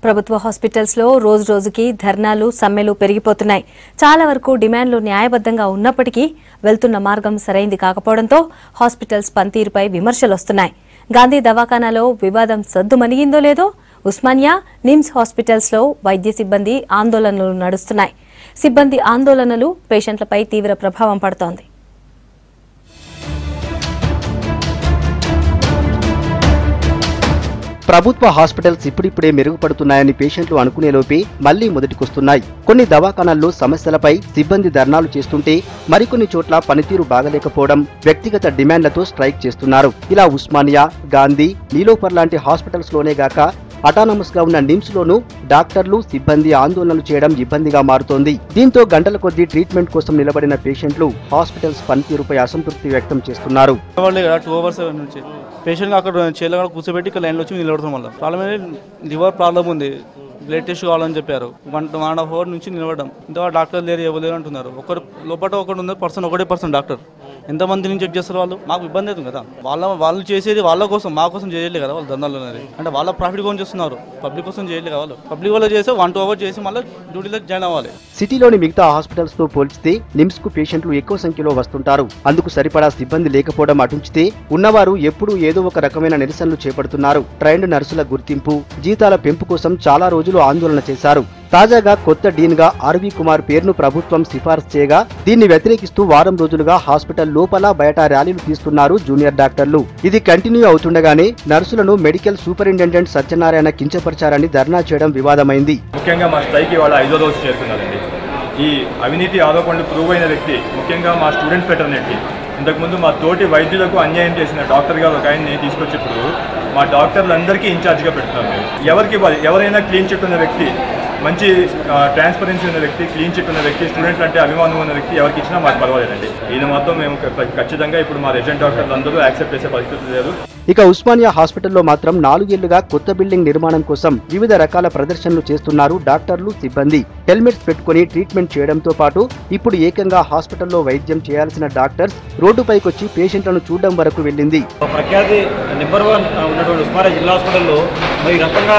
ప్రభుత్వ హాస్పిటల్స్లో రోజు రోజుకి ధర్నాలు సమ్మెలు పెరిగిపోతున్నాయి చాలా వరకు డిమాండ్లు న్యాయబద్ధంగా ఉన్నప్పటికీ వెళ్తున్న మార్గం సరైంది కాకపోవడంతో హాస్పిటల్స్ పనితీరుపై విమర్శలు వస్తున్నాయి గాంధీ దవాఖానాలో వివాదం సద్దుమణిగిందో లేదో ఉస్మానియా నిమ్స్ హాస్పిటల్స్లో వైద్య సిబ్బంది ఆందోళనలు నడుస్తున్నాయి సిబ్బంది ఆందోళనలు పేషెంట్లపై తీవ్ర ప్రభావం పడుతోంది ప్రభుత్వ హాస్పిటల్స్ ఇప్పుడిప్పుడే మెరుగుపడుతున్నాయని పేషెంట్లు అనుకునేలోపే మళ్లీ మొదటికొస్తున్నాయి కొన్ని దవాఖానాల్లో సమస్యలపై సిబ్బంది ధర్నాలు చేస్తుంటే మరికొన్ని చోట్ల పనితీరు బాగలేకపోవడం వ్యక్తిగత డిమాండ్లతో స్ట్రైక్ చేస్తున్నారు ఇలా ఉస్మానియా గాంధీ నీలోఫర్ లాంటి హాస్పిటల్స్ లోనే గాక అటానమస్ గా ఉన్న నిమ్స్ లోనూ డాక్టర్లు సిబ్బంది ఆందోళనలు చేయడం ఇబ్బందిగా మారుతోంది దీంతో గంటల కొద్దీ ట్రీట్మెంట్ కోసం నిలబడిన పేషెంట్లు హాస్పిటల్స్ పనితీరుపై అసంతృప్తి వ్యక్తం చేస్తున్నారు వాళ్ళే కదా టూ అవర్స్ నుంచి పేషెంట్ అక్కడ చైర్లో కూడా కూర్చోబెట్టి ఇక్కడ లైన్లో వచ్చి నిలబడతాం మళ్ళీ ప్రాబ్లం ఏంటి లివర్ ప్రాబ్లం ఉంది బ్లడ్ టెస్ట్ కావాలని చెప్పారు one one and half hour నుంచి నిలబడడం ఇంతవరకు డాక్టర్ లేరు ఇవ్వలేరు అంటున్నారు ఒకరు లోపల ఒకటి ఉంది పర్సన్ ఒకటే పర్సన్ డాక్టర్ ఎంతమంది నుంచి చెక్ చేస్తారు వాళ్ళు మాకు ఇబ్బంది అవుతుంది కదా వాళ్ళ వాళ్ళు చేసేది వాళ్ళ కోసం మా కోసం చేయలేదు కదా వాళ్ళు దందాలు అనేది అంటే వాళ్ళ ప్రాఫిట్ కోసం చేస్తున్నారు పబ్లిక్ కోసం చేయలేదు కదా వాళ్ళు పబ్లిక్ వాళ్ళు చేస్తే వన్ టూ అవర్ చేసి మళ్ళీ డ్యూటీలో జాయిన్ అవ్వాలి సిటీలోని మిగతా హాస్పిటల్స్ తో పోల్చితే నిమ్స్ కు పేషెంట్లు ఎక్కువ సంఖ్యలో వస్తుంటారు అందుకు సరిపడా సిబ్బంది లేకపోవడం అటుంచితే ఉన్నవారు ఎప్పుడూ ఏదో ఒక రకమైన నిరసనలు చేపడుతున్నారు ట్రైన్డ్ నర్సుల గుర్తింపు జీతాల పెంపు కోసం చాలా రోజులు ఆందోళన చేశారు తాజాగా కొత్త డీన్ గా ఆర్వీ కుమార్ పేరును ప్రభుత్వం సిఫారసు చేయగా దీన్ని వ్యతిరేకిస్తూ వారం రోజులుగా హాస్పిటల్ లోపల బయట ర్యాలీలు తీస్తున్నారు జూనియర్ డాక్టర్లు ఇది కంటిన్యూ అవుతుండగానే నర్సులను మెడికల్ సూపరింటెండెంట్ సత్యనారాయణ కించపరిచారని ధర్నా చేయడం వివాదమైంది ముఖ్యంగా మా స్ట్రైక్ ఇవాళ ఐదో రోజు చేరుతున్నదండి ఈ అవినీతి ఆరోపణలు ప్రూవ్ అయిన వ్యక్తి ముఖ్యంగా మా స్టూడెంట్ ఫెటర్నిటీ ఇంతకుముందు మా తోటి వైద్యులకు అన్యాయం చేసిన డాక్టర్ గారు ఒక ఆయన్ని తీసుకొచ్చినప్పుడు మా డాక్టర్లందరికీ ఇన్ఛార్జ్గా పెడుతున్నాం మేము ఎవరికి ఇవ్వాలి ఎవరైనా క్లీన్ చిట్ ఉన్న వ్యక్తి మంచి ట్రాన్స్పరెన్సీ ఉన్న వ్యక్తి క్లీన్ చిట్ ఉన్న వ్యక్తి స్టూడెంట్ అంటే అభిమానం ఉన్న వ్యక్తి ఎవరికి ఇచ్చినా మాకు పర్వాలేదండి ఇది మొత్తం మేము ఖ- ఖచ్చితంగా ఇప్పుడు మా రెసిడెంట్ డాక్టర్లు అందరూ యాక్సెప్ట్ చేసే పరిస్థితి లేదు ఇక ఉస్మానియా హాస్పిటల్లో మాత్రం నాలుగేళ్లుగా కొత్త బిల్డింగ్ నిర్మాణం కోసం వివిధ రకాల ప్రదర్శనలు చేస్తున్నారు డాక్టర్లు సిబ్బంది హెల్మెట్స్ పెట్టుకుని ట్రీట్మెంట్ చేయడంతో పాటు ఇప్పుడు ఏకంగా హాస్పిటల్లో వైద్యం చేయాల్సిన డాక్టర్స్ రోడ్డుపైకొచ్చి పేషెంట్లను చూడడం వరకు వెళ్ళింది ప్రఖ్యాతి నెంబర్ వన్ ఉన్నటువంటి ఉస్మానియా జిల్లా హాస్పిటల్లో మరి ఈ రకంగా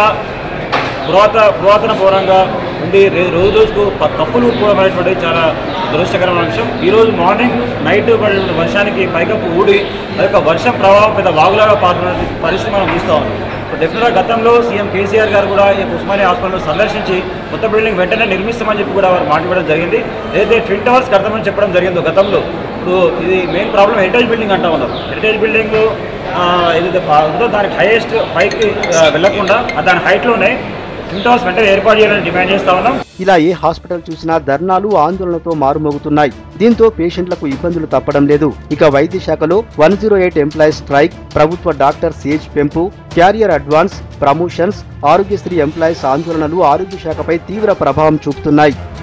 పురాత పురాతన పౌరంగా ఉండి రే- రోజు రోజుకు ప- కప్పులు ఊడిపోవడం అనేటువంటి చాలా దురదృష్టకరమైన విషయం ఈ రోజు మార్నింగ్ నైట్ పడిన వర్షానికి పైకప్పు ఊడి ఆ యొక్క వర్షం ప్రభావం పెద్ద వాగులాగా పారుతున్న పరిస్థితి మనం చూస్తూ ఉన్నాం సో డెఫినెట్గా గతంలో సీఎం కేసీఆర్ గారు కూడా ఈ యొక్క ఉస్మానియా హాస్పిటల్ సందర్శించి కొత్త బిల్డింగ్ వెంటనే నిర్మిస్తామని చెప్పి కూడా వారు మాట ఇవ్వడం జరిగింది ఏదైతే ట్విన్ టవర్స్ కడతామని చెప్పడం జరిగిందో గతంలో ఇప్పుడు ఇది మెయిన్ ప్రాబ్లం హెరిటేజ్ బిల్డింగ్ అంటా ఉన్నాం హెరిటేజ్ బిల్డింగ్ ఏదైతే పా- ఉందో దానికి హైయెస్ట్ పైకి ఆ, వెళ్లకుండా ఆ దాని హైట్లోనే ట్విన్ టవర్స్ వెంటనే ఏర్పాటు చేయాలని డిమాండ్ చేస్తా ఉన్నాం ఇలా ఏ హాస్పిటల్ చూసినా ధర్నాలు ఆందోళనతో మారుమోగుతున్నాయి దీంతో పేషెంట్లకు ఇబ్బందులు తప్పడం లేదు ఇక వైద్య శాఖలో one zero eight employees strike ప్రభుత్వ డాక్టర్ సేజ్ పెంపు career advance promotions Aarogyasri employees ఆందోళనలు ఆరోగ్య శాఖపై తీవ్ర ప్రభావం చూపుతున్నాయి